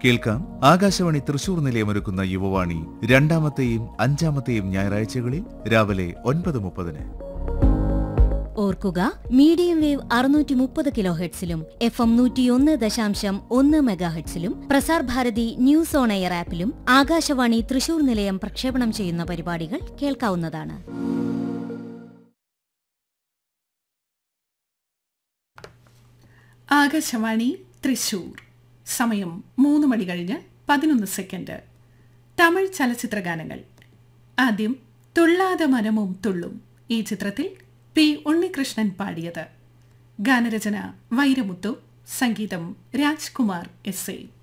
കേൾക്കാം ആകാശവാണി തൃശൂർ നിലയമൊരുക്കുന്ന യുവവാണി രണ്ടാമത്തെയും അഞ്ചാമത്തെയും ഞായറാഴ്ചകളിൽ രാവിലെ ഒൻപത് മുപ്പതിന് ഓർക്കുക മീഡിയം വേവ് അറുന്നൂറ്റി മുപ്പത് കിലോ ഹെഡ്സിലും എഫ് എം നൂറ്റിയൊന്ന് ദശാംശം ഒന്ന് മെഗാഹെഡ്സിലും Prasar Bharati news on air ആപ്പിലും ആകാശവാണി തൃശൂർ നിലയം പ്രക്ഷേപണം ചെയ്യുന്ന പരിപാടികൾ കേൾക്കാവുന്നതാണ് ആകാശവാണി തൃശൂർ സമയം മൂന്ന് മണി കഴിഞ്ഞ് പതിനൊന്ന് സെക്കൻഡ് തമിഴ് ചലച്ചിത്ര ഗാനങ്ങൾ ആദ്യം തുള്ളാതെ മനമും തുള്ളും ഈ ചിത്രത്തിൽ പി ഉണ്ണികൃഷ്ണൻ പാടിയത് ഗാനരചന വൈരമുത്തു സംഗീതം രാജ്കുമാർ എസ് എ